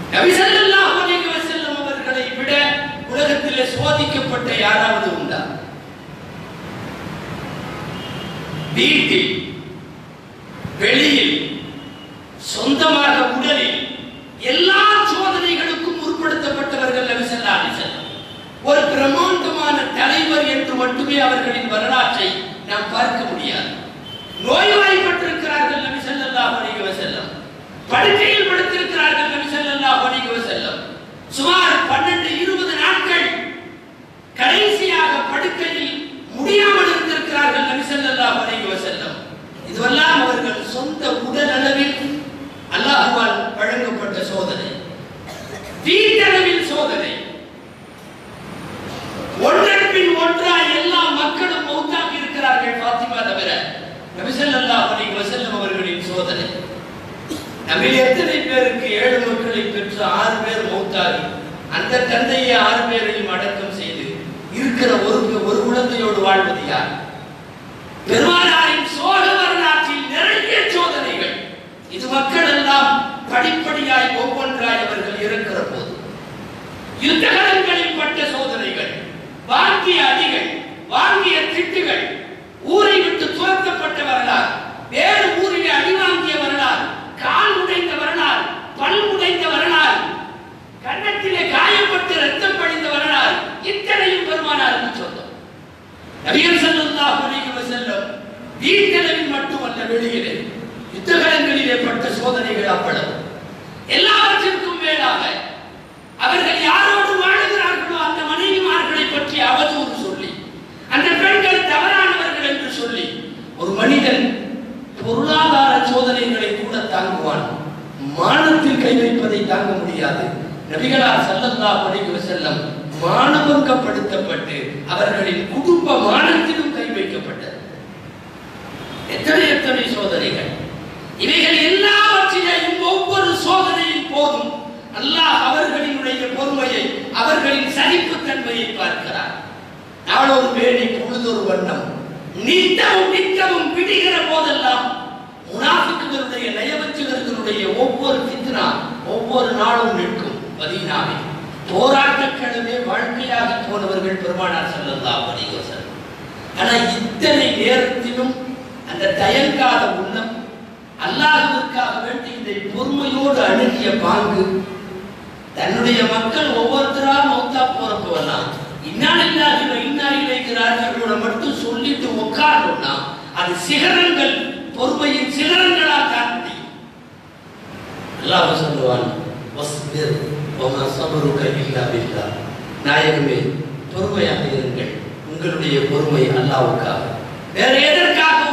நபி ஸல்லல்லாஹு அலைஹி வஸல்லம் அவர்களை விட உலகத்திலே சோதிக்கப்பட்ட யாராவது உண்டா வீட்டில் வெளியில் சொந்தமாக உடலில் எல்லா சோதனைகளுக்கும் உட்படுத்தப்பட்டவர்கள் நபி ஸல்லல்லாஹு அலைஹி வஸல்லம் ஒரு பிரம்மாண்டமான தலைவர் என்று மட்டுமே அவர்களின் வரலாற்றை நாம் பார்க்க முடியாது நோய்வாய்ப்பட்டிருக்கிறார்கள் நபி ஸல்லல்லாஹு அலைஹி வஸல்லம் படுக்கையில் படுத்திருக்கிறார்கள் நபி ஸல்லல்லாஹு அலைஹி வஸல்லம் சுமார் 12 20 நாட்கள் கடைசியாக படுக்கையில் முடியாமல் இருந்திருக்கிறார்கள் நபி ஸல்லல்லாஹு அலைஹி வஸல்லம் இதுவெல்லாம் அவர்கள் சொந்த உடல் அளவில் அல்லாஹ்வால் வழங்கப்பட்ட சோதனை வீட்டளவில் சோதனை ஒன்றன் பின் ஒன்றாய் எல்லா மக்களும் மௌத்தாகி இருக்கிறார்கள் பாத்திமா தவிர நபி ஸல்லல்லாஹு அலைஹி வஸல்லம் அவர்களின் சோதனை நம்மில் எத்தனை பேருக்கு ஏழு மக்களை பெற்று ஆறு பேர் மௌத்தாகி அந்த தந்தையை ஆறு பேரையும் அடக்கம் செய்து இருக்கிற ஒரு ஒரு குழந்தையோடு வாழ்வது யார் பெருமானாரின் சோக வரலாற்றில் நிறைய சோதனைகள் இது மக்கள் எல்லாம் படிப்படியாய் ஒவ்வொன்றாய் அவர்கள் இருக்கிற போது யுத்தகலங்களில் பட்ட சோதனைகள் வாங்கிய அடிகள் வாங்கிய திட்டுகள் ஊரை விட்டு துரத்தப்பட்ட வரலாறு வேறு ஊரிலே அடி வாங்கிய வரலாறு கால் உடைந்த வரலாறு பல் உடைந்த வரலாறு கன்னத்திலே காயப்பட்டு ரத்தம் படிந்த வரலாறு இத்தனையும் பெருமானாருக்கு சொந்தம் நபிகள் ஸல்லல்லாஹு அலைஹி வஸல்லம் வீட்டளவில் மட்டுமல்ல வெளியிலே யுத்தகலங்களிலே பட்ட சோதனைகள் அவ்வளவு எல்லாவற்றிற்கும் மேலாக அவர்கள் யாரோடு வாழுகிறார்களோ அந்த மனைவிமார்களை பற்றி அவதூறு சொல்லி அந்த பெண்கள் தவறானவர்கள் என்று சொல்லி ஒரு மனிதன் பொருளாதார சோதனைகளை கூட தாங்குவான் மானத்தில் கை வைப்பதை தாங்க முடியாது நபிகளார் ஸல்லல்லாஹு அலைஹி வஸல்லம் மானபங்கப்படுத்தப்பட்டு அவர்களின் குடும்ப மானத்திலும் கை வைக்கப்பட்டது எத்தனை எத்தனை சோதனைகள் இவைகள் எல்லாவற்றிலையும் ஒவ்வொரு சோதனையின் போதும் அல்லாஹ் அவர்களினுடைய பொறுமையை அவர்களின் சகிப்புத்தன்மையை பார்க்கிறார் நாளொரு வேலை பொழுதொரு வண்ணம் நித்தமும் நித்தமும் விடுகிற போதெல்லாம் முனாஃபிக்குகளுடைய நயவச்சுகளுடைய ஒவ்வொரு ஃபித்னா ஒவ்வொரு நாளும் நிற்கும் மதீனாவில் போராட்டக்கிழமே வாழ்க்கையாக போனவர்கள் பெருமானார் ஸல்லல்லாஹு அலைஹி வஸல்லம் ஆனா இத்தனை நேரத்திலும் அந்த தயங்காத உள்ளம் அல்லாஹ்விற்காக வேண்டி இதை பொறுமையோடு அணுகிய பாங்கு தன்னுடைய மக்கள் ஒவ்வொருத்தரா மௌத்தா போறப்பவெல்லாம் இன்னாலில்லாஹி வ இன்னா இலைஹி ராஜிஊன மட்டும் சொல்லிட்டு உட்கார்ந்தோம்னா அது சிகரங்கள் பொறுமையின் சிகரங்களா தான் முடியும் அல்லாஹ் சொல்லுவான் வஸ்பிர் வமா சபருக இல்லா பில்லாஹ் நாயகமே பொறுமையாக இருங்கள் உங்களுடைய பொறுமை அல்லாஹ்வுக்காக வேற எதற்காக